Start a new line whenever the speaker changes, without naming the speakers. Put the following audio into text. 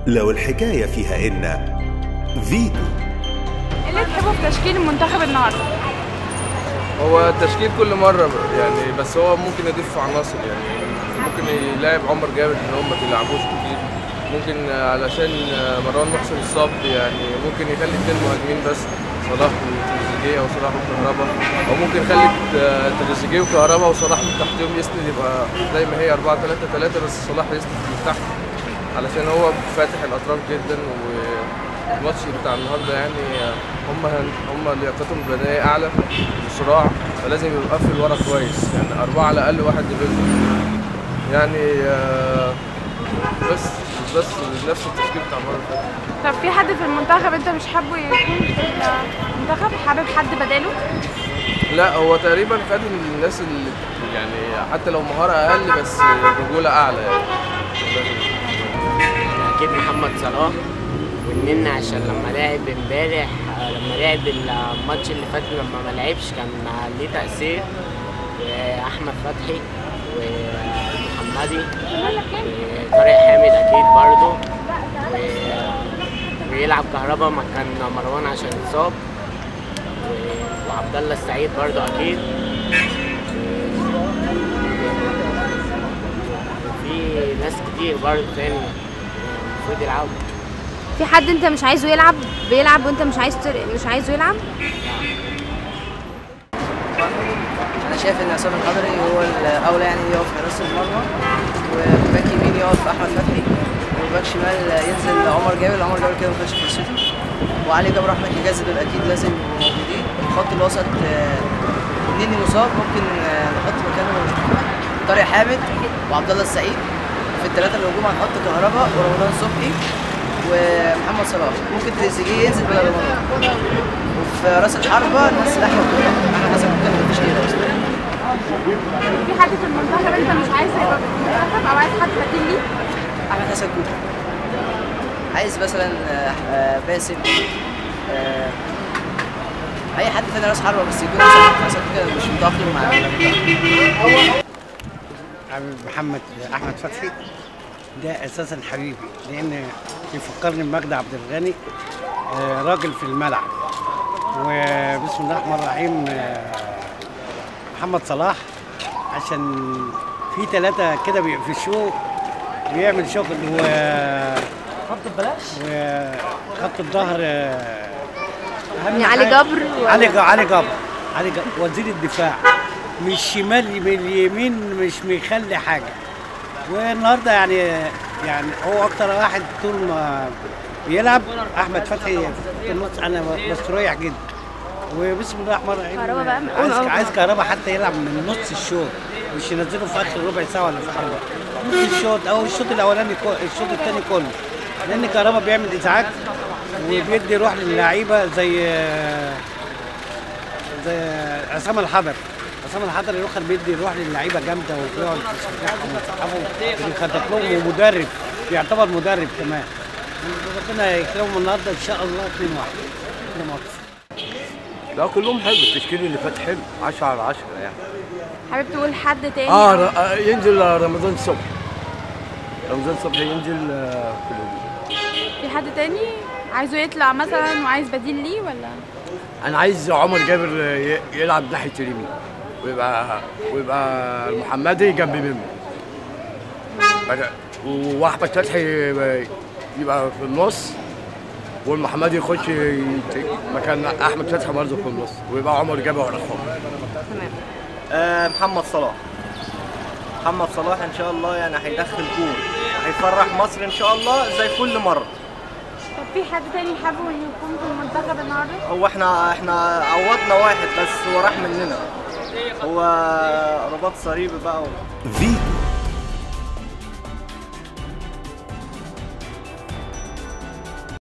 لو الحكاية فيها إن فيتو
ايه اللي تحبه في تشكيل المنتخب النهارده؟
هو التشكيل كل مرة يعني بس هو ممكن يضيف عناصر يعني ممكن يلاعب عمر جابر ان هو ما بيلعبوش كتير ممكن علشان مروان محسن اتصاب يعني ممكن يخلي اتنين مهاجمين بس صلاح وتريزيجيه او صلاح وكهربا او ممكن يخلي تريزيجيه وكهربا وصلاح من تحتهم يسند يبقى زي ما هي 4 3 3 بس صلاح يسند من تحت علشان هو فاتح الاطراف جدا والماتش بتاع النهارده يعني هم هم لياقتهم البدنيه اعلى بسرعه فلازم يبقى قافل ورا كويس يعني اربعه على الاقل واحد ديفيجن يعني آه، بس بس نفس التشكيل بتاع المره اللي فاتت
طب في حد في المنتخب انت مش حابه يكون في المنتخب حابب حد بداله؟
لا هو تقريبا خد الناس اللي يعني حتى لو مهاره اقل بس رجوله اعلى يعني
اكيد محمد صلاح والنن عشان لما لعب امبارح آه، لما لعب الماتش اللي فات لما ما لعبش كان ليه تأثير واحمد فتحي ومحمدي وطارق حامد اكيد برضو و- ويلعب كهربا مكان مروان عشان اتصاب و- وعبد الله السعيد برضو اكيد وفي ناس كتير برضو تاني المفروض يلعبوا
في حد انت مش عايزه يلعب بيلعب وانت مش عايز تر- مش عايزه يلعب
انا شايف ان عصام الحضري هو الاولى يعني يقف حراس المرمى وباك يمين يقف احمد فتحي وباك شمال ينزل عمر جابر عمر جابر كده ما خدش فرصته وعلي جابر احمد حجازي دول اكيد لازم يبقوا موجودين خط الوسط آه، النني مصاب ممكن آه، نحط مكانه طارق حامد وعبد الله السعيد في الثلاثه اللي هجوم هنحط كهربا ورمضان صبحي ومحمد صلاح ممكن تريزيجيه ينزل بدل رمضان وفي راس الحربه ننزل احمد كوكا احمد حسن كوكا ما فيش كده اصلا
في حد في المنتخب انت مش عايز يبقى في المنتخب او عايز حد بديل ليه؟
احمد حسن كوكا عايز مثلا آه، آه، باسم آه، اي حد تاني راس حربه بس يكون مثلا أحمد حسن كوكا مش متاقلم مع المنتخب
حبيب محمد احمد فتحي ده اساسا حبيبي لان يفكرني بمجدي عبد الغني آه، راجل في الملعب وبسم الله الرحمن الرحيم آه، محمد صلاح عشان في ثلاثة كده بيقفشوه بيعمل شغل و خط ببلاش وخط الظهر آه، أهم
يعني علي
حاجة-
جبر ولا-
علي جبر علي جبر علي جبر وزير الدفاع من الشمال من اليمين مش مخلي حاجه والنهارده يعني يعني هو اكتر واحد طول ما بيلعب احمد فتحي في النص انا مستريح جدا وبسم الله الرحمن الرحيم
كهربا بقى من-
عايز
أول-
عايز كهربا حتى يلعب من نص الشوط مش ينزله في اخر ربع ساعه ولا في حاجه نص الشوط او الشوط الاولاني كو- الشوط الثاني كله لان كهربا بيعمل ازعاج وبيدي روح للعيبه زي زي عصام الحضر عصام الحضر يروح بيدي يروح للعيبه جامده وبيقعد يشجعهم ويسحبهم ويخطط لهم ومدرب يعتبر مدرب كمان ربنا يكرمهم النهارده ان شاء الله 2 1 كده ماتش
لا كلهم حلو التشكيل اللي فات حلو 10 على 10 يعني
حابب تقول حد تاني
اه
أو-
ر- آه، ينزل رمضان صبحي رمضان صبحي ينزل آه، في الهجوم
في حد تاني عايزه يطلع مثلا وعايز بديل ليه ولا؟
انا عايز عمر جابر آه، ي- يلعب ناحيه اليمين ويبقى ويبقى المحمدي جنب منه بقى- واحمد فتحي يبقى- يبقى في النص والمحمدي يخش يت- مكان احمد فتحي برضه في النص ويبقى عمر جابر ورا الخط
آه، محمد صلاح محمد صلاح ان شاء الله يعني هيدخل جول هيفرح مصر ان شاء الله زي كل مره
طب في حد تاني حابه انه يكون في المنتخب النهارده؟
هو احنا احنا عوضنا واحد بس هو راح مننا هو رباط صليبي بقى
فيتو